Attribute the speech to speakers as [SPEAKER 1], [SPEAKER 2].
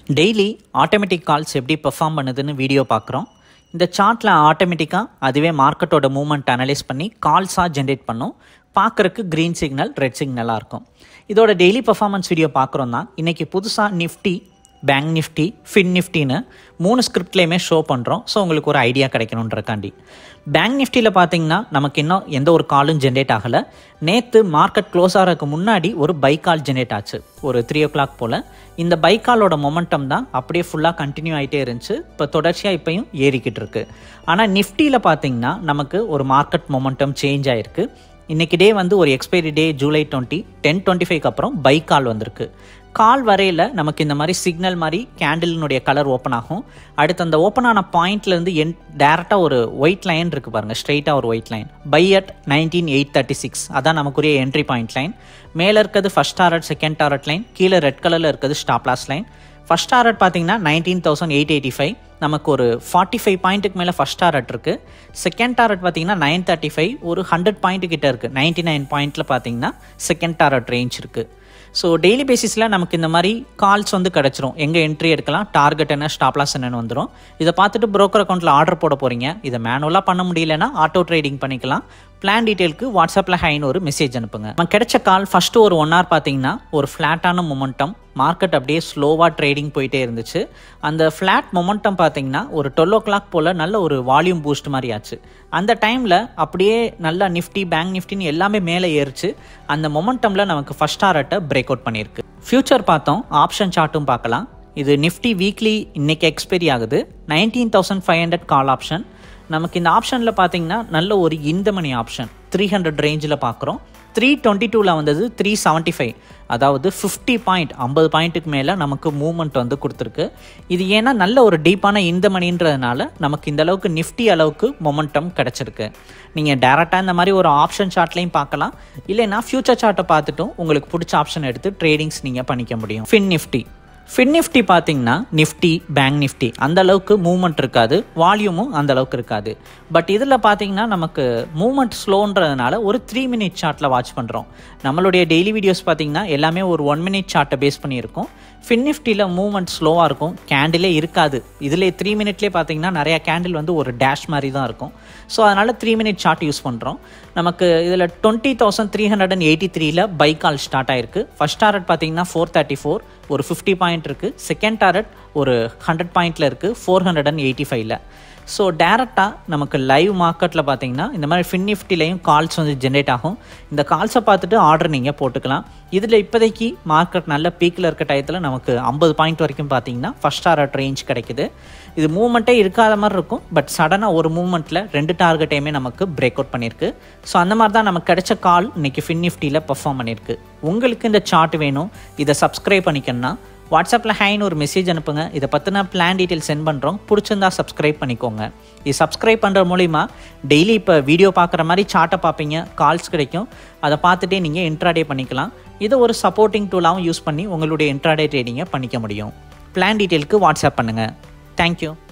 [SPEAKER 1] daily automatic calls எப்படி perform பண்ணுதுன்னு video பார்க்குறோம் இந்த சார்ட்டில் ஆட்டோமேட்டிக்காக அதுவே மார்க்கெட்டோட மூவ்மெண்ட் அனலைஸ் பண்ணி கால்ஸாக ஜென்ரேட் பண்ணும் பார்க்குறக்கு க்ரீன் சிக்னல் ரெட் சிக்னலாக இருக்கும் இதோட டெய்லி பர்ஃபார்மன்ஸ் வீடியோ பார்க்குறோம் தான் இன்றைக்கி புதுசாக நிஃப்டி பேங்க் நிஃப்டி ஃபின் நிஃப்டின்னு மூணு ஸ்கிரிப்ட்லேயுமே ஷோ பண்ணுறோம் ஸோ உங்களுக்கு ஒரு ஐடியா கிடைக்கணுன்றக்காண்டி பேங்க் நிஃப்டியில் பார்த்தீங்கன்னா நமக்கு இன்னும் எந்த ஒரு காலும் ஜென்ரேட் ஆகலை நேற்று மார்க்கெட் க்ளோஸ் ஆகிறதுக்கு முன்னாடி ஒரு பை கால் ஜென்ரேட் ஆச்சு ஒரு த்ரீ ஓ கிளாக் போல் இந்த பை காலோட மொமெண்டம் தான் அப்படியே ஃபுல்லாக கண்டினியூ ஆகிட்டே இருந்துச்சு இப்போ தொடர்ச்சியாக இப்போயும் ஏறிக்கிட்டு இருக்கு ஆனால் நிஃப்டியில் பார்த்தீங்கன்னா நமக்கு ஒரு மார்க்கெட் மொமெண்டம் சேஞ்ச் ஆயிருக்கு இன்றைக்கி டே வந்து ஒரு expiry day July twenty ten twenty ஃபைவ்க்கு அப்புறம் பை கால் வந்திருக்கு கால் வரையில் நமக்கு இந்த மாதிரி சிக்னல் மாதிரி கேண்டிலினுடைய கலர் ஓப்பன் ஆகும் அடுத்து அந்த ஓப்பன் ஆன பாயிண்ட்லேருந்து என் டேரெக்டாக ஒரு ஒயிட் லைன் இருக்குது பாருங்கள் ஸ்ட்ரைட்டாக ஒரு white line by at nineteen eight thirty six அதான் நமக்குரிய என்ட்ரி பாயிண்ட் லைன் மேலே இருக்கிறது first target second target line கீழே ரெட் கலரில் இருக்கிறது ஸ்டாப்லாஸ் லைன் ஃபஸ்ட் டாரட் பார்த்தீங்கன்னா nineteen thousand eight eighty five நமக்கு ஒரு ஃபார்ட்டி ஃபைவ் பாயிண்ட்டுக்கு மேலே ஃபஸ்ட் டாரட் இருக்குது செகண்ட் டாரட் பார்த்தீங்கன்னா நைன் தேர்ட்டி ஃபைவ் ஒரு ஹண்ட்ரட் பாயிண்ட் கிட்ட இருக்குது நைன்ட்டி நைன் பாயிண்ட்டில் பார்த்தீங்கன்னா செகண்ட் டாரட் ரேஞ்ச் இருக்குது ஸோ டெய்லி பேசிஸில் நமக்கு இந்த மாதிரி கால்ஸ் வந்து கிடச்சிரும் எங்கே என்ட்ரி எடுக்கலாம் டார்கெட் என்ன ஸ்டாப்லாஸ் என்னன்னு வந்துடும் இதை பார்த்துட்டு broker அக்கௌண்ட்டில் ஆர்டர் போட போகிறீங்க இதை மேனுவலாக பண்ண முடியலன்னா ஆட்டோ ட்ரேடிங் பண்ணிக்கலாம் பிளான் டீட்டெயிலுக்கு வாட்ஸ்அப்பில் ஹைன்னு ஒரு மெசேஜ் அனுப்புங்க நம்ம கிடைச்ச கால் ஃபஸ்ட்டு ஒரு ஒன் ஹவர் பார்த்தீங்கன்னா ஒரு ஃப்ளாட்டான மொமெண்டம் மார்க்கெட் அப்படியே ஸ்லோவாக ட்ரேடிங் போயிட்டே இருந்துச்சு அந்த ஃப்ளாட் மொமெண்டம் பார்த்தீங்கன்னா ஒரு டுவெல் ஓ கிளாக் போல் நல்ல ஒரு வால்யூம் பூஸ்ட் மாதிரி ஆச்சு அந்த டைமில் அப்படியே நல்லா நிஃப்டி பேங்க் நிஃப்டின்னு எல்லாமே மேலே ஏறிச்சு அந்த மொமெண்டமில் நமக்கு ஃபஸ்ட் டாரட்டை பிரேக் அவுட் பண்ணியிருக்கு ஃபியூச்சர் பார்த்தோம் ஆப்ஷன் சார்ட்டும் பார்க்கலாம் இது நிஃப்டி வீக்லி இன்னைக்கு எக்ஸ்பைரி ஆகுது nineteen thousand five hundred call option நமக்கு இந்த ஆப்ஷனில் பார்த்தீங்கன்னா நல்ல ஒரு இந்த மணி ஆப்ஷன் த்ரீ ஹண்ட்ரட் ரேஞ்சில் பார்க்குறோம் த்ரீ டுவெண்ட்டி டூவில் வந்தது த்ரீ செவன்ட்டி ஃபைவ் அதாவது ஃபிஃப்டி பாயிண்ட் ஐம்பது பாயிண்ட்டுக்கு மேலே நமக்கு மூவ்மெண்ட் வந்து கொடுத்துருக்கு இது ஏன்னா நல்ல ஒரு டீப்பான இந்த மணின்றதுனால நமக்கு இந்த அளவுக்கு நிஃப்டி அளவுக்கு மொமெண்டம் கிடச்சிருக்கு நீங்கள் டேரெக்டாக இந்த மாதிரி ஒரு ஆப்ஷன் சார்ட்லையும் பார்க்கலாம் இல்லைன்னா ஃபியூச்சர் சார்ட்டை பார்த்துட்டும் உங்களுக்கு பிடிச்ச ஆப்ஷன் எடுத்து ட்ரேடிங்ஸ் நீங்கள் பண்ணிக்க முடியும் ஃபின் நிஃப்டி ஃபின் நிஃப்டி பார்த்தீங்கன்னா நிஃப்டி பேங்க் நிஃப்டி அந்த அளவுக்கு மூவ்மெண்ட் இருக்காது வால்யூமும் அந்த அளவுக்கு இருக்காது பட் இதில் பார்த்தீங்கன்னா நமக்கு மூவ்மெண்ட் ஸ்லோன்றதுனால ஒரு த்ரீ மினிட் சார்ட்டில் வாட்ச் பண்ணுறோம் நம்மளுடைய டெய்லி வீடியோஸ் பார்த்தீங்கன்னா எல்லாமே ஒரு ஒன் மினிட் சார்ட்டை பேஸ் பண்ணியிருக்கோம் ஃபின் நிஃப்டியில் மூவ்மெண்ட் ஸ்லோவாக இருக்கும் கேண்டிலே இருக்காது இதில் த்ரீ மினிட்லேயே பார்த்தீங்கன்னா நிறையா கேண்டில் வந்து ஒரு டேஷ் மாதிரி தான் இருக்கும் ஸோ அதனால் த்ரீ மினிட் சார்ட் யூஸ் பண்ணுறோம் நமக்கு இதில் twenty thousand three hundred and eighty த்ரீல பை கால் ஸ்டார்ட் ஆயிருக்கு ஃபஸ்ட் டாரட் பார்த்தீங்கன்னா ஃபோர் தேர்ட்டி ஃபோர் ஒரு ஃபிஃப்டி பாயிண்ட் இருக்குது செகண்ட் டாரட் ஒரு ஹண்ட்ரட் பாயிண்டில் இருக்குது ஃபோர் ஹண்ட்ரட் அண்ட் எயிட்டி ஃபைவ்ல ஸோ டேரெக்டாக நமக்கு லைவ் மார்க்கெட்டில் பார்த்தீங்கன்னா இந்த மாதிரி ஃபின் நிஃப்டிலையும் கால்ஸ் வந்து ஜென்ரேட் ஆகும் இந்த கால்ஸை பார்த்துட்டு ஆர்டர் நீங்கள் போட்டுக்கலாம் இதில் இப்போதைக்கு மார்க்கெட் நல்ல பீக்கில் இருக்க டயத்தில் நமக்கு ஐம்பது பாயிண்ட் வரைக்கும் பார்த்தீங்கன்னா ஃபஸ்ட் டாரட் ரேஞ்ச் கிடைக்குது இது மூவ்மெண்ட்டே இருக்காத மாதிரி இருக்கும் பட் சடனாக ஒரு மூவ்மெண்ட்டில் ரெண்டு டார்கெட்டையுமே நமக்கு பிரேக் அவுட் பண்ணியிருக்கு ஸோ அந்த மாதிரி தான் நமக்கு கிடைச்ச கால் இன்னைக்கு ஃபின் நிஃப்டியில் பர்ஃபார்ம் பண்ணியிருக்கு உங்களுக்கு இந்த சார்ட் வேணும் இதை சப்ஸ்கிரைப் பண்ணிக்கணும்னா வாட்ஸ்அப்பில் ஹைன்னு ஒரு மெசேஜ் அனுப்புங்க இதை பற்றின பிளான் டீட்டெயில் சென்ட் பண்ணுறோம் பிடிச்சிருந்தா சப்ஸ்கிரைப் பண்ணிக்கோங்க இது சப்ஸ்கிரைப் பண்ணுற மூலிமா டெய்லி இப்போ வீடியோ பார்க்குற மாதிரி சார்ட்டை பார்ப்பீங்க கால்ஸ் கிடைக்கும் அதை பார்த்துட்டே நீங்கள் இன்ட்ராடே பண்ணிக்கலாம் இதை ஒரு சப்போர்ட்டிங் டூலாகவும் யூஸ் பண்ணி உங்களுடைய இன்ட்ராடே ட்ரேடிங்கை பண்ணிக்க முடியும் பிளான் டீட்டெயிலுக்கு வாட்ஸ்அப் பண்ணுங்கள் தேங்க்யூ